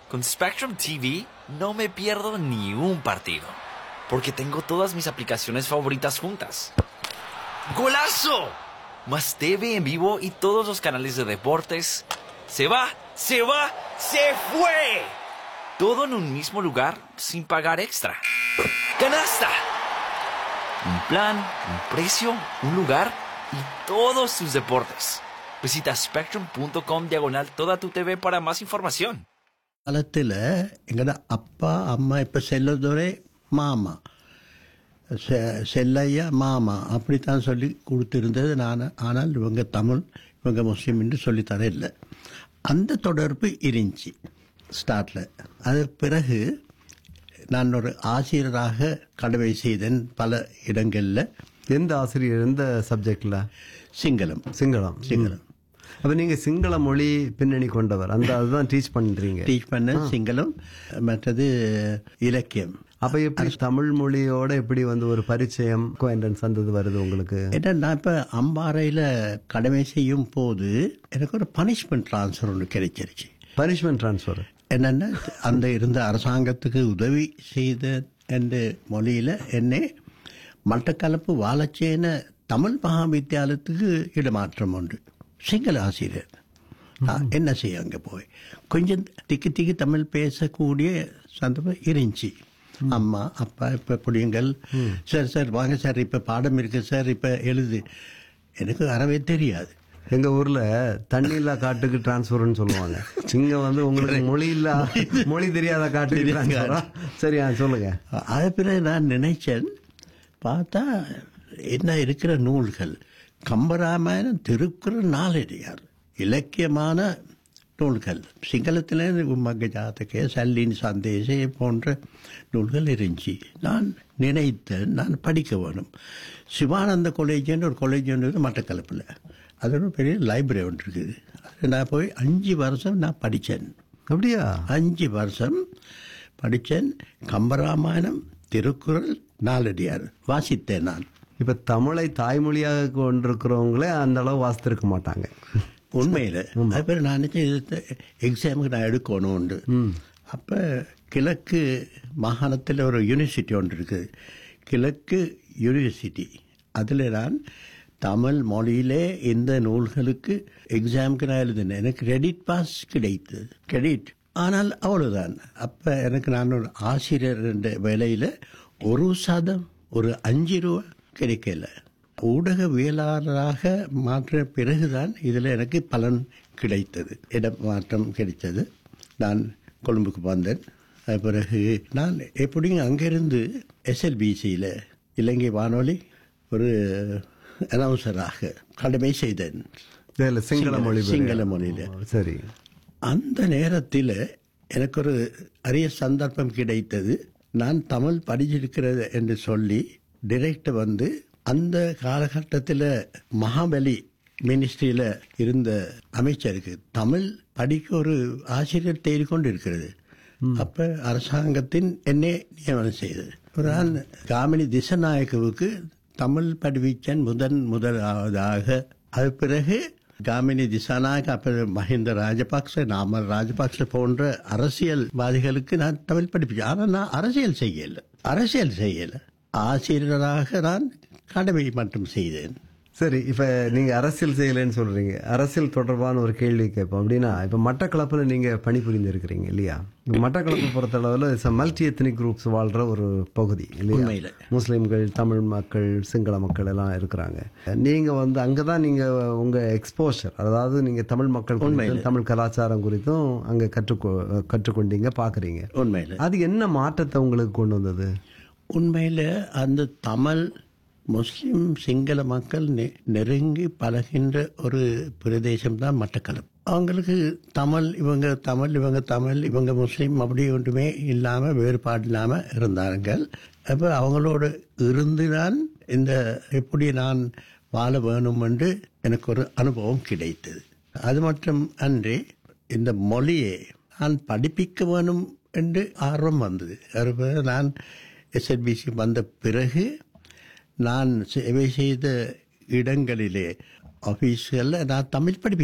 Con Spectrum TV no me pierdo ni un partido, porque tengo todas mis aplicaciones favoritas juntas. ¡Golazo! Más TV en vivo y todos los canales de deportes. ¡Se va! ¡Se va! ¡Se fue! Todo en un mismo lugar sin pagar extra. ¡Canasta! Un plan, un precio, un lugar y todos tus deportes. Visita spectrum.com diagonal toda tu TV para más información. காலத்தில் எங்கட அப்பா அம்மா இப்போ செல்லதுரை மாமா செ- செல்லையா மாமா அப்படித்தான் சொல்லி கொடுத்திருந்தது நான் ஆனால் இவங்க தமிழ் இவங்க முஸ்லீம் என்று சொல்லித்தர இல்லை அந்த தொடர்பு இருந்துச்சு ஸ்டார்ட்ல அது பிறகு நான் ஒரு ஆசிரியராக கடமை செய்தேன் பல இடங்களில் எந்த ஆசிரியர் எந்த சப்ஜெக்ட்ல சிங்களம் சிங்களம் சிங்களம் அப்ப நீங்க சிங்கள மொழி பின்னணி கொண்டவர் அந்த அதுதான் டீச் பண்றீங்க டீச் பண்ண சிங்களம் மற்றது இலக்கியம் அப்ப எப்படி தமிழ் மொழியோட எப்படி வந்து ஒரு பரிச்சயம் என்ட்ரன்ஸ் வந்தது வருது உங்களுக்கு ஏன்னா நான் இப்போ அம்பாறையில் கடமை செய்யும் போது எனக்கு ஒரு பனிஷ்மெண்ட் ட்ரான்ஸ்ஃபர் ஒன்று கிடைச்சிருச்சு பனிஷ்மெண்ட் ட்ரான்ஸ்ஃபர் என்னென்னா அந்த இருந்த அரசாங்கத்துக்கு உதவி செய்த என்ற மொழியில் என்னை மட்டக்களப்பு வாழச்சேன தமிழ் மகாவித்தியாலயத்துக்கு இடமாற்றம் உண்டு சிங்கள ஆசிரியர் நான் என்ன செய்ய அங்கே போய் கொஞ்சம் திக்கு திக்கு தமிழ் பேசக்கூடிய சந்தர்ப்பம் இருந்துச்சு அம்மா அப்பா இப்போ பிடிங்கள் சார் சார் வாங்க சார் இப்போ பாடம் இருக்கு சார் இப்போ எழுது எனக்கு அறவே தெரியாது எங்க ஊர்ல தண்ணி இல்லா காட்டுக்கு டிரான்ஸ்ஃபர்னு சொல்லுவாங்க இங்க வந்து உங்களுக்கு மொழி இல்ல மொழி தெரியாத காட்டுக்கு டிரான்ஸ்ஃபரா சரி ஆ, சொல்லுங்க அது பிறகு நான் நினைச்சேன் பார்த்தா என்ன இருக்கிற நூல்கள் கம்பராமாயணம் திருக்குறள் நாளடியார் இலக்கியமான நூல்கள் சிங்களத்தில் மக்க ஜாதக சல்லின் சந்தேசே போன்ற நூல்கள் இருந்துச்சு நான் நினைத்தேன் நான் படிக்க வேணும் சிவானந்த காலேஜ்னு ஒரு காலேஜ் ஒன்று இருக்குது மட்டக்களப்பில் அது ஒரு பெரிய லைப்ரரி ஒன்று இருக்குது அது நான் போய் அஞ்சு வருஷம் நான் படித்தேன் அப்படியா அஞ்சு வருஷம் படித்தேன் கம்பராமாயணம் திருக்குறள் நாலடியார் வாசித்தேன் நான் இப்ப தமிழை தாய்மொழியாக கொண்டிருக்கிறவங்களே அந்த அளவு வாசித்திருக்க மாட்டாங்க உண்மையில் அதுபோல் நான் நினைச்சேன் இது எக்ஸாமுக்கு நான் எடுக்கணும் உண்டு அப்போ கிழக்கு மாகாணத்தில் ஒரு யூனிவர்சிட்டி ஒன்று இருக்குது கிழக்கு யூனிவர்சிட்டி அதில் நான் தமிழ் மொழியிலே இந்த நூல்களுக்கு எக்ஸாமுக்கு நான் எழுதினேன் எனக்கு கிரெடிட் பாஸ் கிடைத்தது கிரெடிட் ஆனால் அவ்வளவுதான் அப்போ எனக்கு நான் ஒரு ஆசிரியர் என்ற வேலையில் ஒரு சதம் ஒரு அஞ்சு ரூபா கிடைக்கல ஊடகவியலாளராக மாற்ற பிறகுதான் இதில் எனக்கு பலன் கிடைத்தது இட மாற்றம் கிடைத்தது நான் கொழும்புக்கு வந்தேன் அது பிறகு நான் எப்படியும் அங்கிருந்து எஸ்எல்பிசியில் இலங்கை வானொலி ஒரு அனௌன்சராக கடமை செய்தேன் இதுல சிங்கள மொழி சிங்கள மொழியில் சரி அந்த நேரத்தில் எனக்கு ஒரு அரிய சந்தர்ப்பம் கிடைத்தது நான் தமிழ் படிச்சிருக்கிறது என்று சொல்லி டிரெக்ட் வந்து அந்த காலகட்டத்தில் மகாபலி மினிஸ்ட்ரியில் இருந்த அமைச்சருக்கு தமிழ் படிக்க ஒரு ஆசிரியர் தேடி கொண்டு இருக்கிறது அப்ப அரசாங்கத்தின் என்னை நியமனம் செய்தது ஒரு நாள் காமினி திசநாயக்கவுக்கு தமிழ் படிவிச்சன் முதன் முதலாவதாக அது பிறகு காமினி திசாநாயக் அப்புறம் மஹிந்த ராஜபக்ச நாமல் ராஜபக்ச போன்ற அரசியல்வாதிகளுக்கு நான் தமிழ் படிப்பிச்சேன் ஆனால் நான் அரசியல் செய்யல அரசியல் செய்யல ஆசிரியராக நான் கடமை மட்டும் செய்தேன் சரி இப்ப நீங்க அரசியல் செய்யலைன்னு சொல்றீங்க அரசியல் தொடர்பான ஒரு கேள்வி கேட்போம் அப்படின்னா இப்ப மட்டக்களப்புல நீங்க பணிபுரிந்து இருக்கிறீங்க இல்லையா இப்ப மட்டக்களப்பு பொறுத்த அளவுல மல்டி எத்தனிக் குரூப்ஸ் வாழ்ற ஒரு பகுதி இல்லையா உண்மையில. முஸ்லிம்கள் தமிழ் மக்கள் சிங்கள மக்கள் எல்லாம் இருக்கிறாங்க நீங்க வந்து அங்கதான் நீங்க உங்க எக்ஸ்போஷர் அதாவது நீங்க தமிழ் மக்கள் குறித்தும் தமிழ் கலாச்சாரம் குறித்தும் அங்க கற்றுக்கொ கற்றுக்கொண்டீங்க பாக்குறீங்க உண்மையில் அது என்ன மாற்றத்தை உங்களுக்கு கொண்டு வந்தது உண்மையில் அந்த தமிழ் முஸ்லிம் சிங்கள மக்கள் நெ- நெருங்கி பழகின்ற ஒரு பிரதேசம் தான் மட்டக்களப்பு அவங்களுக்கு தமிழ் இவங்க தமிழ் இவங்க தமிழ் இவங்க முஸ்லீம் அப்படி ஒன்றுமே இல்லாமல் வேறுபாடு இல்லாமல் இருந்தார்கள் அப்போ அவங்களோடு இருந்து தான் இந்த எப்படி நான் வாழ வேணும் என்று எனக்கு ஒரு அனுபவம் கிடைத்தது அது மட்டும் அன்றி இந்த மொழியை நான் படிப்பிக்க வேணும் என்று ஆர்வம் வந்தது அதுபோல நான் எஸ்எல்பிசி வந்த பிறகு நான் சேவை செய்த இடங்களிலே ஆஃபீஸ்களில் நான் தமிழ் படிப்பிச்சேன்